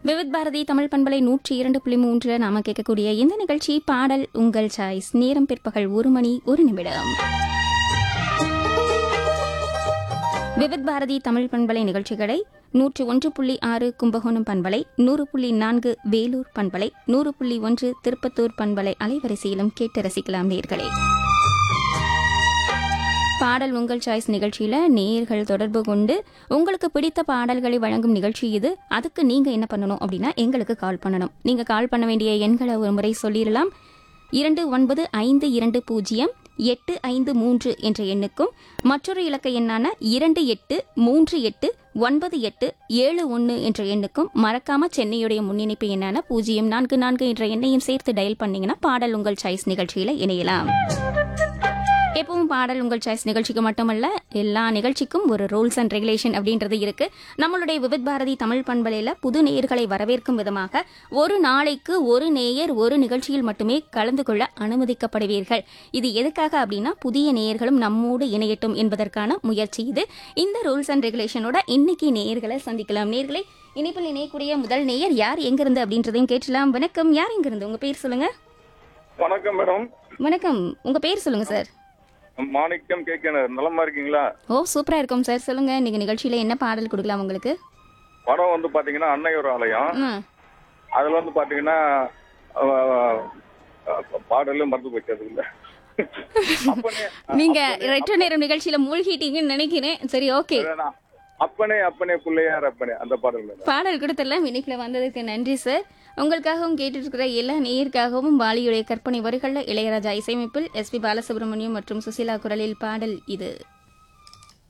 விவித் பாரதி தமிழ் பண்பலை நூற்றி இரண்டு புள்ளி மூன்று நாம கேட்கக்கூடிய இந்த நிகழ்ச்சி பாடல் உங்கள் சாய்ஸ் நேரம் பிற்பகல் ஒரு மணி ஒரு நிமிடம் விவித் பாரதி தமிழ் பண்பலை நிகழ்ச்சிகளை நூற்று ஒன்று புள்ளி ஆறு கும்பகோணம் பண்பலை நூறு புள்ளி நான்கு வேலூர் பண்பலை நூறு புள்ளி ஒன்று திருப்பத்தூர் பண்பலை அலைவரிசையிலும் கேட்டு ரசிக்கலாம் நேர்களே பாடல் உங்கள் சாய்ஸ் நிகழ்ச்சியில நேயர்கள் தொடர்பு கொண்டு உங்களுக்கு பிடித்த பாடல்களை வழங்கும் நிகழ்ச்சி இது அதுக்கு நீங்க என்ன பண்ணணும் அப்படின்னா எங்களுக்கு கால் பண்ணணும் நீங்க கால் பண்ண வேண்டிய எண்களை ஒரு முறை சொல்லிடலாம் இரண்டு ஒன்பது ஐந்து இரண்டு பூஜ்ஜியம் எட்டு ஐந்து மூன்று என்ற எண்ணுக்கும் மற்றொரு இலக்க எண்ணான இரண்டு எட்டு மூன்று எட்டு ஒன்பது எட்டு ஏழு ஒன்று என்ற எண்ணுக்கும் மறக்காம சென்னையுடைய முன்னிணைப்பு எண்ணான பூஜ்ஜியம் நான்கு நான்கு என்ற எண்ணையும் சேர்த்து டயல் பண்ணீங்கன்னா பாடல் உங்கள் சாய்ஸ் நிகழ்ச்சியில இணையலாம் எப்பவும் பாடல் உங்கள் சாய்ஸ் நிகழ்ச்சிக்கு மட்டுமல்ல எல்லா நிகழ்ச்சிக்கும் ஒரு ரூல்ஸ் அண்ட் ரெகுலேஷன் அப்படின்றது இருக்கு நம்மளுடைய விவித் பாரதி தமிழ் பண்பலையில புது நேயர்களை வரவேற்கும் விதமாக ஒரு நாளைக்கு ஒரு நேயர் ஒரு நிகழ்ச்சியில் மட்டுமே கலந்து கொள்ள அனுமதிக்கப்படுவீர்கள் இது எதுக்காக அப்படின்னா புதிய நேயர்களும் நம்மோடு இணையட்டும் என்பதற்கான முயற்சி இது இந்த ரூல்ஸ் அண்ட் ரெகுலேஷனோட இன்னைக்கு நேயர்களை சந்திக்கலாம் நேயர்களை இணைப்பில் இணையக்கூடிய முதல் நேயர் யார் எங்கிருந்து அப்படின்றதையும் கேட்டலாம் வணக்கம் யார் எங்கிருந்து உங்க பேர் சொல்லுங்க வணக்கம் மேடம் வணக்கம் உங்க பேர் சொல்லுங்க சார் மாணிக்கம் கேட்கணும் நலமா இருக்கீங்களா ஓ சூப்பரா இருக்கும் சார் சொல்லுங்க இன்னைக்கு நிகழ்ச்சியில என்ன பாடல் கொடுக்கலாம் உங்களுக்கு படம் வந்து பாத்தீங்கன்னா அன்னையோர் ஆலயம் ம், அதுல வந்து பாத்தீங்கன்னா அஹ், அஹ், பாடலும் மறந்து போச்சு அது இல்ல அப்பனே நீங்க ரெட்ரோ நேரம் நிகழ்ச்சியில மூழ்கிட்டீங்கன்னு நினைக்கிறேன் சரி ஓகே அப்பனே- அப்பனே அப்பனே பிள்ளையார் அப்பனே அந்த பாடல் மேடம் பாடல் கொடுத்துடலாம் இணைப்புல வந்ததுக்கு நன்றி சார் உங்களுக்காகவும் கேட்டுட்டு இருக்கிற எல்லா நேயருக்காகவும் வாலியுடைய கற்பனை வரிகள்ல இளையராஜா இசையமைப்பில் எஸ்பி பாலசுப்ரமணியம் மற்றும் சுசீலா குரலில் பாடல் இது